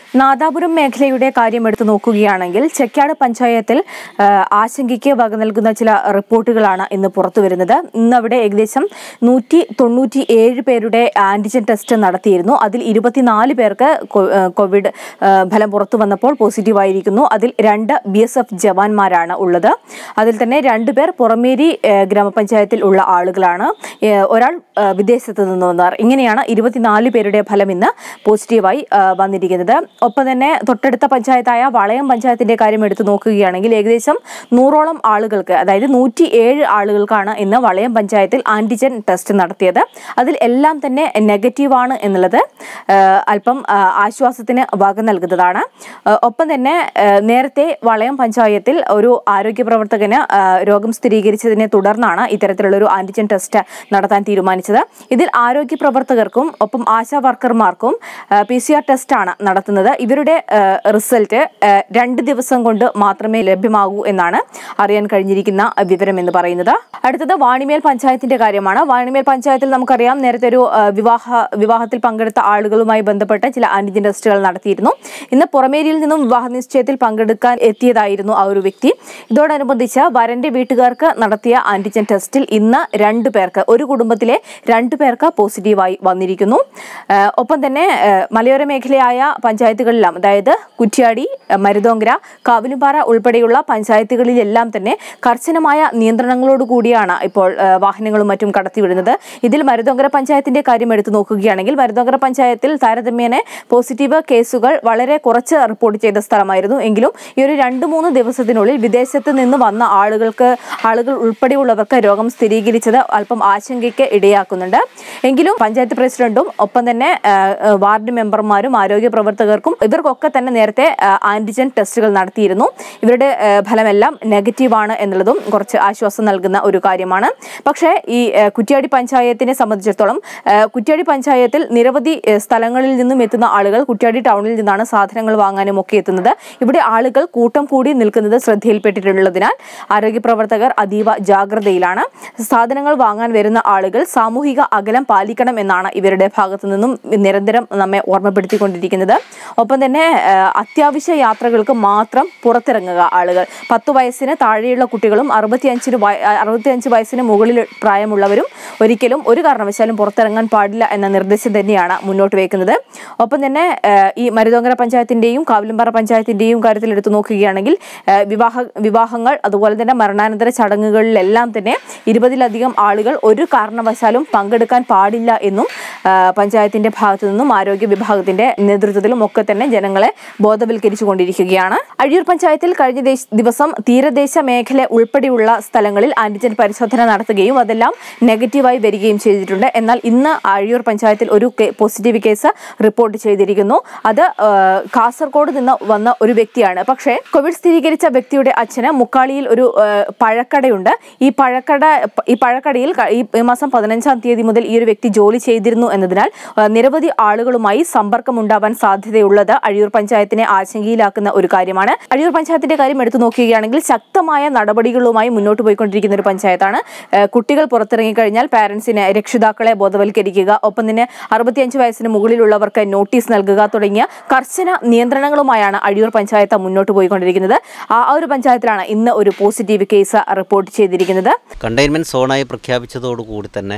നാദാപുരം മേഖലയുടെ കാര്യം എടുത്തു നോക്കുകയാണെങ്കിൽ ചെക്കാട് പഞ്ചായത്തിൽ ആ, ആശങ്കയ്ക്ക് വക നൽകുന്ന ചില റിപ്പോർട്ടുകളാണ് ഇന്ന് പുറത്തുവരുന്നത് ഇന്ന് അവിടെ ഏകദേശം നൂറ്റി തൊണ്ണൂറ്റി ഏഴ് പേരുടെ ആന്റിജൻ ടെസ്റ്റ് നടത്തിയിരുന്നു അതിൽ ഇരുപത്തിനാല് പേർക്ക് കൊ- ആ, കോവിഡ് ആ, ഫലം പുറത്തു വന്നപ്പോൾ പോസിറ്റീവായിരിക്കുന്നു അതിൽ രണ്ട് ബി എസ് എഫ് ജവാന്മാരാണ് ഉള്ളത് അതിൽ തന്നെ രണ്ടുപേർ പുറമേരി ആ, ഗ്രാമപഞ്ചായത്തിൽ ഉള്ള ആളുകളാണ് ഏ, ഒരാൾ ആ, വിദേശത്ത് നിന്ന് വന്നവർ ഇങ്ങനെയാണ് ഇരുപത്തിനാല് പേരുടെ ഫലം ഇന്ന് പോസിറ്റീവായി ആ, വന്നിരിക്കുന്നത് ഒപ്പം തന്നെ തൊട്ടടുത്ത പഞ്ചായത്തായ വളയം പഞ്ചായത്തിന്റെ കാര്യം എടുത്തു നോക്കുകയാണെങ്കിൽ ഏകദേശം നൂറോളം ആളുകൾക്ക് അതായത് നൂറ്റി ഏഴ് ആളുകൾക്കാണ് ഇന്ന് വളയം പഞ്ചായത്തിൽ ആന്റിജൻ ടെസ്റ്റ് നടത്തിയത് അതിൽ എല്ലാം തന്നെ നെഗറ്റീവാണ് എന്നുള്ളത് ആ, അല്പം ആ, ആശ്വാസത്തിന് വക നൽകുന്നതാണ് ആ, ഒപ്പം തന്നെ ആ, നേരത്തെ വളയം പഞ്ചായത്തിൽ ഒരു ആരോഗ്യ പ്രവർത്തകന് ആ, രോഗം സ്ഥിരീകരിച്ചതിനെ തുടർന്നാണ് ഇത്തരത്തിലുള്ള ഒരു ആന്റിജൻ ടെസ്റ്റ് നടത്താൻ തീരുമാനിച്ചത് ഇതിൽ ആരോഗ്യ പ്രവർത്തകർക്കും ഒപ്പം ആശാ വർക്കർമാർക്കും പി സി ആർ ടെസ്റ്റാണ് നടത്തുന്നത് ഇവരുടെ ആ, റിസൾട്ട് ആ, രണ്ട് ദിവസം കൊണ്ട് മാത്രമേ ലഭ്യമാകൂ എന്നാണ് അറിയാൻ കഴിഞ്ഞിരിക്കുന്ന വിവരം എന്ന് പറയുന്നത് അടുത്തത് വാണിമേൽ പഞ്ചായത്തിന്റെ കാര്യമാണ് വാണിമേൽ പഞ്ചായത്തിൽ നമുക്കറിയാം നേരത്തെ ഒരു ആ, വിവാഹ വിവാഹത്തിൽ പങ്കെടുത്ത ആളുകളുമായി ബന്ധപ്പെട്ട ചില ആന്റിജൻ ടെസ്റ്റുകൾ നടത്തിയിരുന്നു ഇന്ന് പുറമേരിയിൽ നിന്നും വിവാഹ നിശ്ചയത്തിൽ പങ്കെടുക്കാൻ എത്തിയതായിരുന്നു ആ ഒരു വ്യക്തി ഇതോടനുബന്ധിച്ച് വരന്റെ വീട്ടുകാർക്ക് നടത്തിയ ആന്റിജൻ ടെസ്റ്റിൽ ഇന്ന് രണ്ടു പേർക്ക് ഒരു കുടുംബത്തിലെ രണ്ടു പേർക്ക് പോസിറ്റീവായി വന്നിരിക്കുന്നു ആ, ഒപ്പം തന്നെ ആ, മലയോര മേഖലയായ പഞ്ചായത്തുകളിലെല്ലാം അതായത് കുറ്റ്യാടി ആ, മരുതോങ്കര കാവിലുംപാറ ഉൾപ്പെടെയുള്ള പഞ്ചായത്തുകളിലെല്ലാം തന്നെ കർശനമായ നിയന്ത്രണങ്ങളോട് കൂടിയാണ് ഇപ്പോൾ ആ, വാഹനങ്ങളും മറ്റും കടത്തിവിടുന്നത് ഇതിൽ മരുതോങ്കര പഞ്ചായത്തിന്റെ കാര്യം എടുത്തു നോക്കുകയാണെങ്കിൽ മരുതോങ്കര പഞ്ചായത്തിൽ താരതമ്യേന പോസിറ്റീവ് കേസുകൾ വളരെ കുറച്ച് റിപ്പോർട്ട് ചെയ്ത സ്ഥലമായിരുന്നു എങ്കിലും ഈ ഒരു രണ്ട് മൂന്ന് ദിവസത്തിനുള്ളിൽ വിദേശത്ത് നിന്ന് വന്ന ആളുകൾക്ക് ആളുകൾ ഉൾപ്പെടെയുള്ളവർക്ക് രോഗം സ്ഥിരീകരിച്ചത് അല്പം ആശങ്കയ്ക്ക് ഇടയാക്കുന്നുണ്ട് എങ്കിലും പഞ്ചായത്ത് പ്രസിഡന്റും ഒപ്പം തന്നെ ആ, ആ, വാർഡ് മെമ്പർമാരും ആരോഗ്യ പ്രവർത്തകർക്കും ഇവർക്കൊക്കെ തന്നെ നേരത്തെ ആ, ആന്റിജൻ ടെസ്റ്റുകൾ നടത്തിയിരുന്നു ഇവരുടെ ആ, ഫലമെല്ലാം നെഗറ്റീവാണ് എന്നുള്ളതും കുറച്ച് ആശ്വാസം നൽകുന്ന ഒരു കാര്യമാണ് പക്ഷേ ഈ ആ, കുറ്റ്യാടി പഞ്ചായത്തിനെ സംബന്ധിച്ചിടത്തോളം ആ, കുറ്റ്യാടി പഞ്ചായത്തിൽ നിരവധി ആ, സ്ഥലങ്ങളിൽ നിന്നും എത്തുന്ന ആളുകൾ കുറ്റ്യാടി ടൗണിൽ നിന്നാണ് സാധനങ്ങൾ വാങ്ങാനും ഒക്കെ എത്തുന്നത് ഇവിടെ ആളുകൾ കൂട്ടം കൂടി നിൽക്കുന്നത് ശ്രദ്ധയിൽപ്പെട്ടിട്ടുള്ളതിനാൽ ആരോഗ്യ പ്രവർത്തകർ അതീവ ജാഗ്രതയിലാണ് സാധനങ്ങൾ വാങ്ങാൻ വരുന്ന ആളുകൾ സാമൂഹിക അകലം പാലിക്കണം എന്നാണ് ഇവരുടെ ഭാഗത്തു നിന്നും നിരന്തരം നമ്മെ ഓർമ്മപ്പെടുത്തിക്കൊണ്ടിരിക്കുന്നത് ഒപ്പം തന്നെ ആ, അത്യാവശ്യ യാത്രകൾക്ക് മാത്രം പുറത്തിറങ്ങുക ആളുകൾ പത്ത് വയസ്സിന് താഴെയുള്ള കുട്ടികളും അറുപത്തിയഞ്ചിന് വയ- അറുപത്തിയഞ്ച് വയസ്സിന് മുകളിൽ പ്രായമുള്ളവരും ഒരിക്കലും ഒരു കാരണവശാലും പുറത്തിറങ്ങാൻ പാടില്ല എന്ന നിർദ്ദേശം തന്നെയാണ് മുന്നോട്ട് വെക്കുന്നത് ഒപ്പം തന്നെ ആ, ഈ മരുതോങ്കര പഞ്ചായത്തിന്റെയും കാവിലുംപാറ പഞ്ചായത്തിന്റെയും കാര്യത്തിൽ എടുത്തു നോക്കുകയാണെങ്കിൽ ആ, വിവാഹ വിവാഹങ്ങൾ അതുപോലെ തന്നെ മരണാനന്തര ചടങ്ങുകളിലെല്ലാം തന്നെ ഇരുപതിലധികം ആളുകൾ ഒരു കാരണവശാലും പങ്കെടുക്കാൻ പാടില്ല എന്നും ആ, പഞ്ചായത്തിന്റെ ഭാഗത്തു നിന്നും ആരോഗ്യ വിഭാഗത്തിന്റെ നേതൃത്വത്തിലും ഒക്കെ തന്നെ ജനങ്ങളെ ബോധവൽക്കരിച്ചു കൊണ്ടിരിക്കുകയാണ് അഴിയൂർ പഞ്ചായത്തിൽ കഴിഞ്ഞ ദേശ- ദിവസം തീരദേശ മേഖല ഉൾപ്പെടെയുള്ള സ്ഥലങ്ങളിൽ ആന്റിജൻ പരിശോധന നടത്തുകയും അതെല്ലാം നെഗറ്റീവായി വരികയും ചെയ്തിട്ടുണ്ട് എന്നാൽ ഇന്ന് അഴിയൂർ പഞ്ചായത്തിൽ ഒരു കേ- പോസിറ്റീവ് കേസ് റിപ്പോർട്ട് ചെയ്തിരിക്കുന്നു അത് ആ, കാസർഗോഡ് നിന്ന് വന്ന ഒരു വ്യക്തിയാണ് പക്ഷേ കോവിഡ് സ്ഥിരീകരിച്ച വ്യക്തിയുടെ അച്ഛന് മുക്കാളിയിൽ ഒരു ആ, പഴക്കടയുണ്ട് ഈ പഴക്കട ഈ പഴക്കടയിൽ ക- ഈ മാസം പതിനഞ്ചാം തീയതി മുതൽ ഈ ഒരു വ്യക്തി ജോലി ചെയ്തിരുന്നു എന്നതിനാൽ ആ, നിരവധി ആളുകളുമായി സമ്പർക്കം ഉണ്ടാവാൻ സാധ്യതയുള്ളത് അഴിയൂർ പഞ്ചായത്തിനെ ആശങ്കയിലാക്കുന്ന ഒരു കാര്യമാണ് അഴിയൂർ പഞ്ചായത്തിന്റെ കാര്യം എടുത്തു നോക്കുകയാണെങ്കിൽ ശക്തമായ നടപടികളുമായി മുന്നോട്ട് പോയിക്കൊണ്ടിരിക്കുന്ന ഒരു പഞ്ചായത്താണ് ആ, കുട്ടികൾ പുറത്തിറങ്ങി കഴിഞ്ഞാൽ പാരന്റ്സിനെ രക്ഷിതാക്കളെ ബോധവൽക്കരിക്കുക ഒപ്പം തന്നെ അറുപത്തിയഞ്ച് വയസ്സിന് മുകളിലുള്ളവർക്ക് നോട്ടീസ് നൽകുക തുടങ്ങിയ കർശന നിയന്ത്രണങ്ങളുമായാണ് അഴിയൂർ പഞ്ചായത്ത് മുന്നോട്ട് പോയിക്കൊണ്ടിരിക്കുന്നത് ആ ആ ഒരു പഞ്ചായത്തിലാണ് ഇന്ന് ഒരു പോസിറ്റീവ് കേസ് റിപ്പോർട്ട് ചെയ്തിരിക്കുന്നത് കണ്ടെയ്ൻമെൻറ്റ് സോണായി പ്രഖ്യാപിച്ചതോടുകൂടി തന്നെ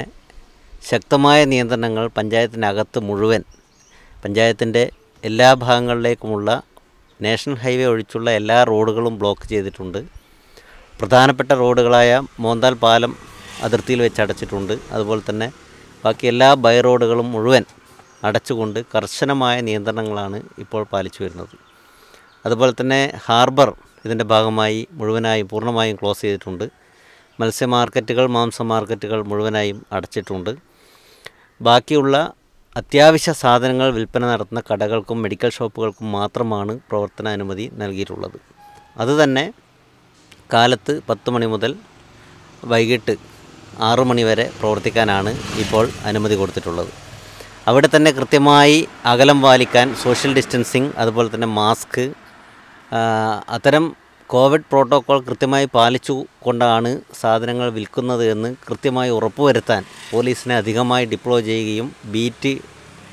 ശക്തമായ നിയന്ത്രണങ്ങൾ പഞ്ചായത്തിനകത്ത് മുഴുവൻ പഞ്ചായത്തിൻ്റെ എല്ലാ ഭാഗങ്ങളിലേക്കുമുള്ള നാഷണൽ ഹൈവേ ഒഴിച്ചുള്ള എല്ലാ റോഡുകളും ബ്ലോക്ക് ചെയ്തിട്ടുണ്ട് പ്രധാനപ്പെട്ട റോഡുകളായ മോന്താൽ പാലം അതിർത്തിയിൽ വെച്ച് അടച്ചിട്ടുണ്ട് അതുപോലെ തന്നെ ബാക്കി എല്ലാ ബൈ റോഡുകളും മുഴുവൻ അടച്ചുകൊണ്ട് കർശനമായ നിയന്ത്രണങ്ങളാണ് ഇപ്പോൾ പാലിച്ചു വരുന്നത് അതുപോലെ തന്നെ ഹാർബർ ഇതിൻ്റെ ഭാഗമായി മുഴുവനായും പൂർണ്ണമായും ക്ലോസ് ചെയ്തിട്ടുണ്ട് മത്സ്യ മാർക്കറ്റുകൾ മാംസ മാർക്കറ്റുകൾ മുഴുവനായും അടച്ചിട്ടുണ്ട് ബാക്കിയുള്ള അത്യാവശ്യ സാധനങ്ങൾ വിൽപ്പന നടത്തുന്ന കടകൾക്കും മെഡിക്കൽ ഷോപ്പുകൾക്കും മാത്രമാണ് പ്രവർത്തനാനുമതി നൽകിയിട്ടുള്ളത് അതുതന്നെ കാലത്ത് പത്ത് മണി മുതൽ വൈകിട്ട് ആറു മണി വരെ പ്രവർത്തിക്കാനാണ് ഇപ്പോൾ അനുമതി കൊടുത്തിട്ടുള്ളത് അവിടെ തന്നെ കൃത്യമായി അകലം പാലിക്കാൻ സോഷ്യൽ ഡിസ്റ്റൻസിങ് അതുപോലെ തന്നെ മാസ്ക് ആ, അത്തരം കോവിഡ് പ്രോട്ടോക്കോൾ കൃത്യമായി പാലിച്ചു കൊണ്ടാണ് സാധനങ്ങൾ വിൽക്കുന്നത് എന്ന് കൃത്യമായി ഉറപ്പുവരുത്താൻ പോലീസിനെ അധികമായി ഡിപ്ലോയ് ചെയ്യുകയും ബീറ്റ്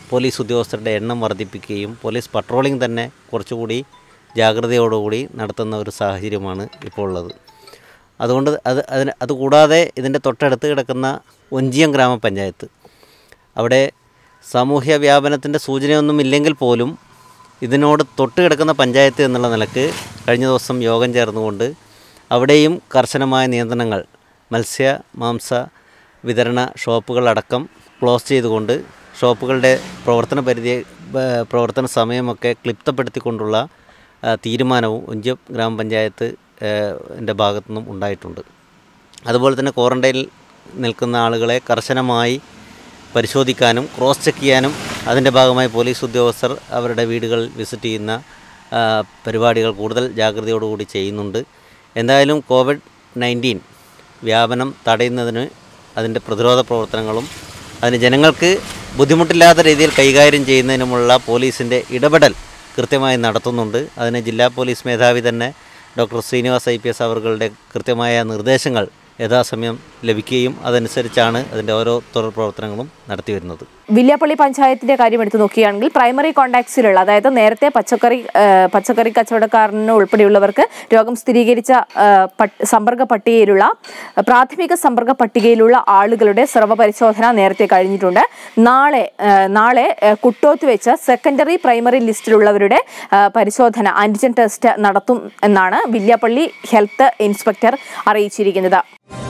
പോലീസ് ഉദ്യോഗസ്ഥരുടെ എണ്ണം വർദ്ധിപ്പിക്കുകയും പോലീസ് പട്രോളിംഗ് തന്നെ കുറച്ചുകൂടി ജാഗ്രതയോടുകൂടി നടത്തുന്ന ഒരു സാഹചര്യമാണ് ഇപ്പോൾ ഉള്ളത് അതുകൊണ്ട് അത് അതിന് അതുകൂടാതെ ഇതിൻ്റെ തൊട്ടടുത്ത് കിടക്കുന്ന ഒഞ്ചിയം ഗ്രാമപഞ്ചായത്ത് അവിടെ സാമൂഹ്യ വ്യാപനത്തിൻ്റെ സൂചനയൊന്നും ഇല്ലെങ്കിൽ പോലും ഇതിനോട് തൊട്ട് കിടക്കുന്ന പഞ്ചായത്ത് എന്നുള്ള നിലക്ക് കഴിഞ്ഞ ദിവസം യോഗം ചേർന്നുകൊണ്ട് അവിടെയും കർശനമായ നിയന്ത്രണങ്ങൾ മത്സ്യ മാംസ വിതരണ ഷോപ്പുകളടക്കം ക്ലോസ് ചെയ്തുകൊണ്ട് ഷോപ്പുകളുടെ പ്രവർത്തന പരിധി ബ- പ്രവർത്തന സമയമൊക്കെ ക്ലിപ്തപ്പെടുത്തിക്കൊണ്ടുള്ള ആ, തീരുമാനവും ഒഞ്ചിയം ഗ്രാമപഞ്ചായത്ത് എൻ്റെ ഭാഗത്തു നിന്നും ഉണ്ടായിട്ടുണ്ട് അതുപോലെ തന്നെ ക്വാറൻറ്റൈനിൽ നിൽക്കുന്ന ആളുകളെ കർശനമായി പരിശോധിക്കാനും ക്രോസ് ചെക്ക് ചെയ്യാനും അതിൻ്റെ ഭാഗമായി പോലീസ് ഉദ്യോഗസ്ഥർ അവരുടെ വീടുകൾ വിസിറ്റ് ചെയ്യുന്ന ആ, പരിപാടികൾ കൂടുതൽ ജാഗ്രതയോടുകൂടി ചെയ്യുന്നുണ്ട് എന്തായാലും കോവിഡ് നയൻറ്റീൻ വ്യാപനം തടയുന്നതിന് അതിൻ്റെ പ്രതിരോധ പ്രവർത്തനങ്ങളും അതിന് ജനങ്ങൾക്ക് ബുദ്ധിമുട്ടില്ലാത്ത രീതിയിൽ കൈകാര്യം ചെയ്യുന്നതിനുമുള്ള പോലീസിൻ്റെ ഇടപെടൽ കൃത്യമായി നടത്തുന്നുണ്ട് അതിന് ജില്ലാ പോലീസ് മേധാവി തന്നെ doctor Srinivas I P S അവരുടെ കൃത്യമായ നിർദ്ദേശങ്ങൾ യഥാസമയം ലഭിക്കുകയും അതനുസരിച്ചാണ് അതിൻ്റെ ഓരോ തുടർ പ്രവർത്തനങ്ങളും നടത്തി വരുന്നത് വില്യാപ്പള്ളി പഞ്ചായത്തിന്റെ കാര്യം എടുത്തു നോക്കുകയാണെങ്കിൽ പ്രൈമറി കോണ്ടാക്ട്സിലുള്ള അതായത് നേരത്തെ പച്ചക്കറി ആ, പച്ചക്കറി കച്ചവടക്കാരന് ഉൾപ്പെടെയുള്ളവർക്ക് രോഗം സ്ഥിരീകരിച്ച ആ, പട്ട്- സമ്പർക്ക പട്ടികയിലുള്ള പ്രാഥമിക സമ്പർക്ക പട്ടികയിലുള്ള ആളുകളുടെ സ്രവ പരിശോധന നേരത്തെ കഴിഞ്ഞിട്ടുണ്ട് നാളെ ആ, നാളെ ആ, കുട്ടോത്ത് വെച്ച് സെക്കൻഡറി പ്രൈമറി ലിസ്റ്റിലുള്ളവരുടെ ആ, പരിശോധന ആന്റിജൻ ടെസ്റ്റ് നടത്തും എന്നാണ് വില്യാപ്പള്ളി ഹെൽത്ത് ഇൻസ്പെക്ടർ അറിയിച്ചിരിക്കുന്നത്